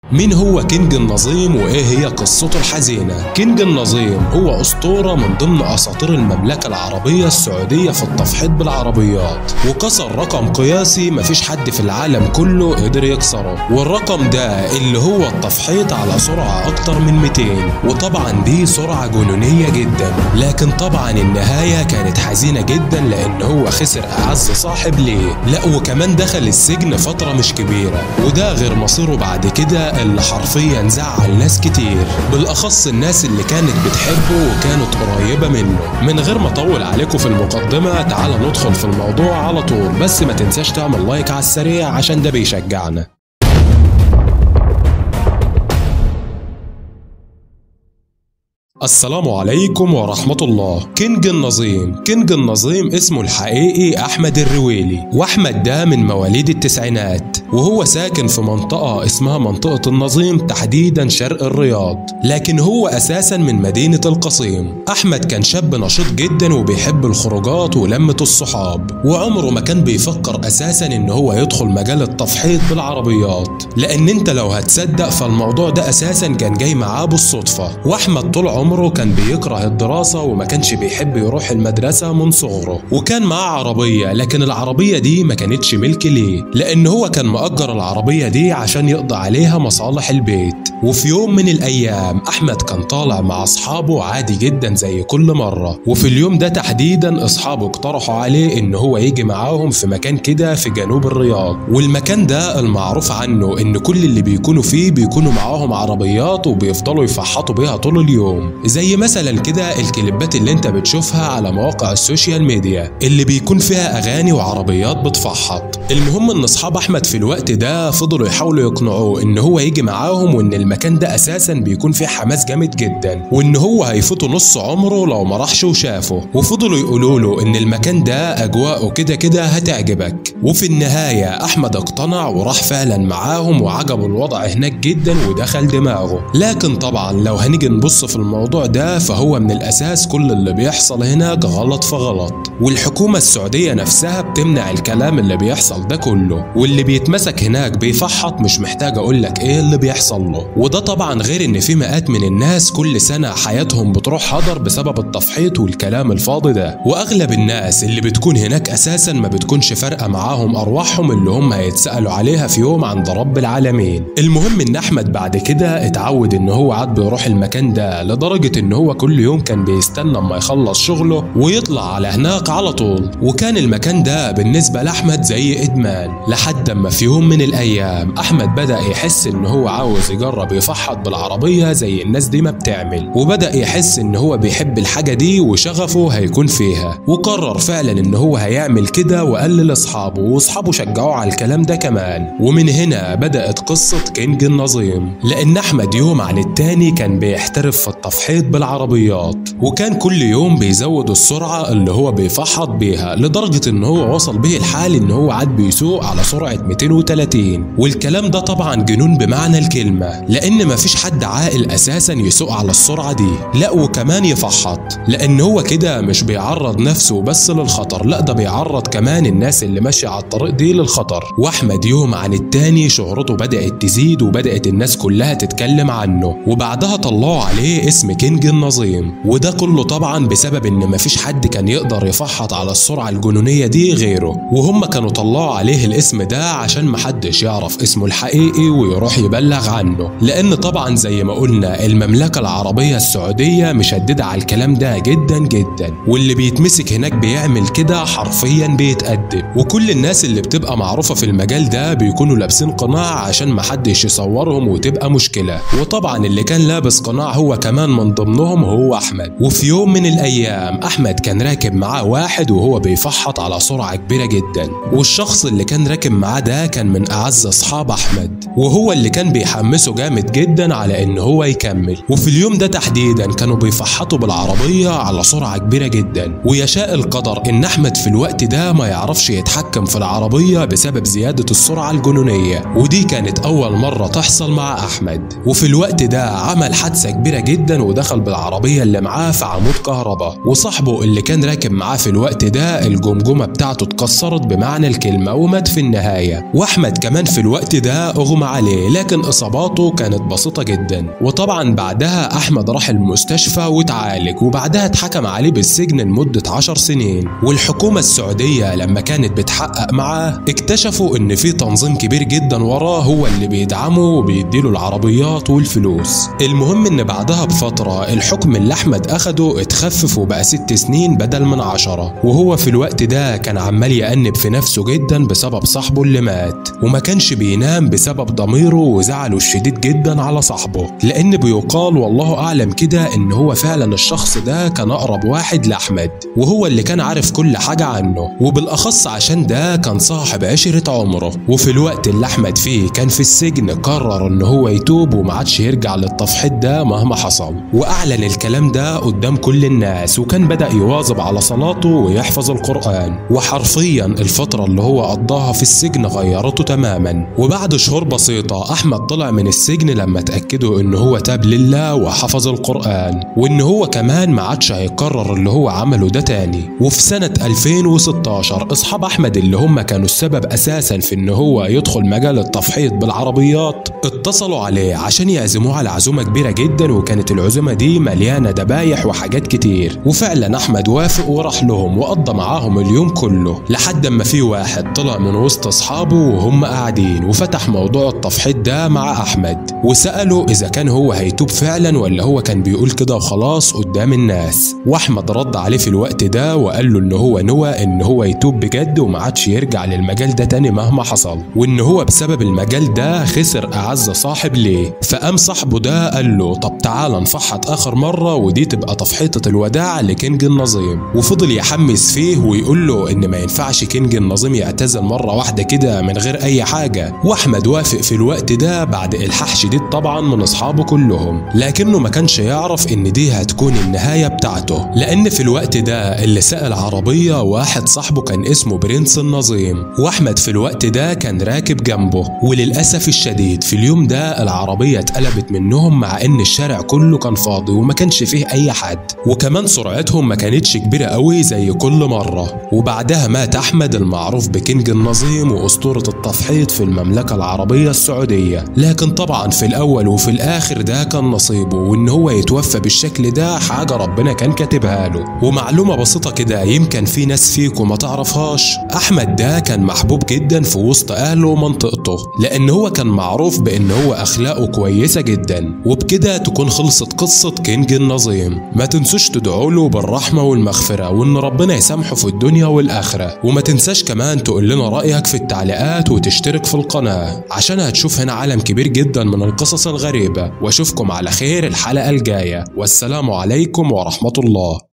مين هو كينج النظيم وايه هي قصته الحزينة؟ كينج النظيم هو اسطورة من ضمن اساطير المملكة العربية السعودية في التفحيط بالعربيات وكسر رقم قياسي مفيش حد في العالم كله قدر يكسره والرقم ده اللي هو التفحيط على سرعة اكتر من 200 وطبعا دي سرعة جنونية جدا لكن طبعا النهاية كانت حزينة جدا لان هو خسر اعز صاحب ليه لا وكمان دخل السجن فترة مش كبيرة وده غير مصيره بعد كده اللي حرفيا زعل ناس كتير بالاخص الناس اللي كانت بتحبه وكانت قريبة منه من غير ما اطول عليكم في المقدمة تعال ندخل في الموضوع على طول بس ما تنساش تعمل لايك على السريع عشان ده بيشجعنا السلام عليكم ورحمة الله كينج النظيم كينج النظيم اسمه الحقيقي أحمد الرويلي وأحمد ده من مواليد التسعينات وهو ساكن في منطقة اسمها منطقة النظيم تحديدا شرق الرياض لكن هو أساسا من مدينة القصيم أحمد كان شاب نشيط جدا وبيحب الخروجات ولمة الصحاب وعمره ما كان بيفكر أساسا إن هو يدخل مجال التفحيط بالعربيات لأن أنت لو هتصدق فالموضوع ده أساسا كان جاي معاه بالصدفة وأحمد طول عمره كان بيكره الدراسة وما كانش بيحب يروح المدرسة من صغره وكان معاه عربية لكن العربية دي ما كانتش ملك ليه لأن هو كان مأجر العربية دي عشان يقضي عليها مصالح البيت وفي يوم من الأيام أحمد كان طالع مع أصحابه عادي جدا زي كل مرة وفي اليوم ده تحديدا أصحابه اقترحوا عليه إن هو يجي معاهم في مكان كده في جنوب الرياض والمكان ده المعروف عنه إن كل اللي بيكونوا فيه بيكونوا معاهم عربيات وبيفضلوا يفحطوا بيها طول اليوم زي مثلا كده الكليبات اللي انت بتشوفها على مواقع السوشيال ميديا اللي بيكون فيها اغاني وعربيات بتفحط المهم ان اصحاب احمد في الوقت ده فضلوا يحاولوا يقنعوه ان هو يجي معاهم وان المكان ده اساسا بيكون فيه حماس جامد جدا وان هو هيفوتوا نص عمره لو ما راحش وشافه وفضلوا يقولوا له ان المكان ده اجواءه كده كده هتعجبك وفي النهايه احمد اقتنع وراح فعلا معاهم وعجبه الوضع هناك جدا ودخل دماغه لكن طبعا لو هنيجي نبص في الموضوع ده فهو من الاساس كل اللي بيحصل هناك غلط فغلط والحكومه السعوديه نفسها بتمنع الكلام اللي بيحصل ده كله واللي بيتمسك هناك بيفحط مش محتاج اقول لك ايه اللي بيحصل له وده طبعا غير ان في مئات من الناس كل سنه حياتهم بتروح هدر بسبب التفحيط والكلام الفاضي ده واغلب الناس اللي بتكون هناك اساسا ما بتكونش فارقه معاهم ارواحهم اللي هم هيتسالوا عليها في يوم عند رب العالمين المهم ان احمد بعد كده اتعود ان هو عاد بيروح المكان ده لدرجه ان هو كل يوم كان بيستنى اما يخلص شغله ويطلع على هناك على طول وكان المكان ده بالنسبه لاحمد زي ادمان لحد اما في يوم من الايام احمد بدا يحس ان هو عاوز يجرب يفحط بالعربيه زي الناس دي ما بتعمل وبدا يحس ان هو بيحب الحاجه دي وشغفه هيكون فيها وقرر فعلا ان هو هيعمل كده وقال لاصحابه واصحابه شجعوه على الكلام ده كمان ومن هنا بدات قصه كينج النظيم لان احمد يوم عن التاني كان بيحترف في التفحيط بالعربيات وكان كل يوم بيزود السرعه اللي هو بيفحط بيها لدرجه ان هو وصل به الحال ان هو عاد بيسوق على سرعه 230 والكلام ده طبعا جنون بمعنى الكلمه لان مفيش حد عاقل اساسا يسوق على السرعه دي لا وكمان يفحط لان هو كده مش بيعرض نفسه بس للخطر لا ده بيعرض كمان الناس اللي ماشيه على الطريق دي للخطر واحمد يوم عن التاني شهرته بدات تزيد وبدات الناس كلها تتكلم عنه وبعدها طلعوا عليه اسم كينج النظيم وده كله طبعا بسبب ان مفيش حد كان يقدر يفحط على السرعه الجنونيه دي غيره وهم كانوا طلعوا عليه الاسم ده عشان محدش يعرف اسمه الحقيقي ويروح يبلغ عنه لان طبعا زي ما قلنا المملكه العربيه السعوديه مشدده على الكلام ده جدا جدا واللي بيتمسك هناك بيعمل كده حرفيا بيتأدب وكل الناس اللي بتبقى معروفه في المجال ده بيكونوا لابسين قناع عشان محدش يصورهم وتبقى مشكله وطبعا اللي كان لابس قناع هو كمان من ضمنهم هو احمد وفي يوم من الايام احمد كان راكب معاه واحد وهو بيفحط على سرعه كبيره جدا والشخص اللي كان راكب معاه ده كان من اعز اصحاب احمد وهو اللي كان بيحمسه جامد جدا على ان هو يكمل وفي اليوم ده تحديدا كانوا بيفحطوا بالعربيه على سرعه كبيره جدا ويشاء القدر ان احمد في الوقت ده ما يعرفش يتحكم في العربيه بسبب زياده السرعه الجنونيه ودي كانت اول مره تحصل مع احمد وفي الوقت ده عمل حادثه كبيره جدا ودخل بالعربيه اللي معاه في عمود كهرباء وصاحبه اللي كان راكب معاه في الوقت ده الجمجمه بتاعته اتكسرت بمعنى الكلمه الكلمة ومات في النهاية وأحمد كمان في الوقت ده أغمى عليه لكن إصاباته كانت بسيطة جدا وطبعا بعدها أحمد راح المستشفى واتعالج وبعدها اتحكم عليه بالسجن لمدة عشر سنين والحكومة السعودية لما كانت بتحقق معاه اكتشفوا إن في تنظيم كبير جدا وراه هو اللي بيدعمه وبيديله العربيات والفلوس المهم إن بعدها بفترة الحكم اللي أحمد أخده اتخفف وبقى ست سنين بدل من عشرة وهو في الوقت ده كان عمال يأنب في نفسه جدا بسبب صاحبه اللي مات وما كانش بينام بسبب ضميره وزعله الشديد جدا على صاحبه لأن بيقال والله أعلم كده إن هو فعلا الشخص ده كان أقرب واحد لأحمد وهو اللي كان عارف كل حاجة عنه وبالأخص عشان ده كان صاحب عشرة عمره وفي الوقت اللي أحمد فيه كان في السجن قرر إن هو يتوب وما عادش يرجع للتفحيط ده مهما حصل وأعلن الكلام ده قدام كل الناس وكان بدأ يواظب على صلاته ويحفظ القرآن وحرفيا الفترة اللي هو قضاها في السجن غيرته تماما وبعد شهور بسيطة أحمد طلع من السجن لما اتأكدوا إن هو تاب لله وحفظ القرآن وإن هو كمان ما عادش هيكرر اللي هو عمله ده تاني وفي سنة 2016 أصحاب أحمد اللي هم كانوا السبب أساسا في إن هو يدخل مجال التفحيط بالعربيات اتصلوا عليه عشان يعزموه على عزومة كبيرة جدا وكانت العزومة دي مليانة دبايح وحاجات كتير وفعلا أحمد وافق وراح لهم وقضى معاهم اليوم كله لحد ما في واحد طلع من وسط أصحابه وهم قاعدين وفتح موضوع التفحيط ده مع أحمد وسأله إذا كان هو هيتوب فعلا ولا هو كان بيقول كده وخلاص قدام الناس وأحمد رد عليه في الوقت ده وقال له إن هو نوى إن هو يتوب بجد وما عادش يرجع للمجال ده تاني مهما حصل وإن هو بسبب المجال ده خسر أعز صاحب ليه فقام صاحبه ده قال له طب تعالى نفحط آخر مرة ودي تبقى تفحيطة الوداع لكينج النظيم وفضل يحمس فيه ويقول له إن ما ينفعش كينج النظيم يعتزل مرة واحدة كده من غير أي حاجة وأحمد وافق في الوقت ده بعد إلحاح شديد طبعا من أصحابه كلهم لكنه ما كانش يعرف إن دي هتكون النهاية بتاعته لأن في الوقت ده اللي سأل عربية واحد صاحبه كان اسمه برنس النظيم وأحمد في الوقت ده كان راكب جنبه وللأسف الشديد في اليوم ده العربية اتقلبت منهم مع إن الشارع كله كان فاضي وما كانش فيه أي حد وكمان سرعتهم ما كانتش كبيرة قوي زي كل مرة وبعدها مات أحمد المعروف بكينج النظيم وأسطورة التفحيط في المملكة العربية السعودية لكن طبعا في الأول وفي الآخر ده كان نصيبه وإن هو يتوفى بالشكل ده حاجة ربنا كان كاتبها له ومعلومة بسيطة كده يمكن في ناس فيكم ما تعرفهاش أحمد ده كان محبوب جدا في وسط أهله ومنطقته لأن هو كان معروف بأن هو أخلاقه كويسة جدا وبكده تكون خلصت قصة كينج النظيم ما تنسوش تدعوا له بالرحمة والمغفرة وإن ربنا يسامحه في الدنيا والآخرة وما تنساش كمان تقول لنا رأيك في التعليقات وتشترك في القناة عشان هتشوف هنا عالم كبير جدا من القصص الغريبة واشوفكم على خير الحلقة الجاية والسلام عليكم ورحمة الله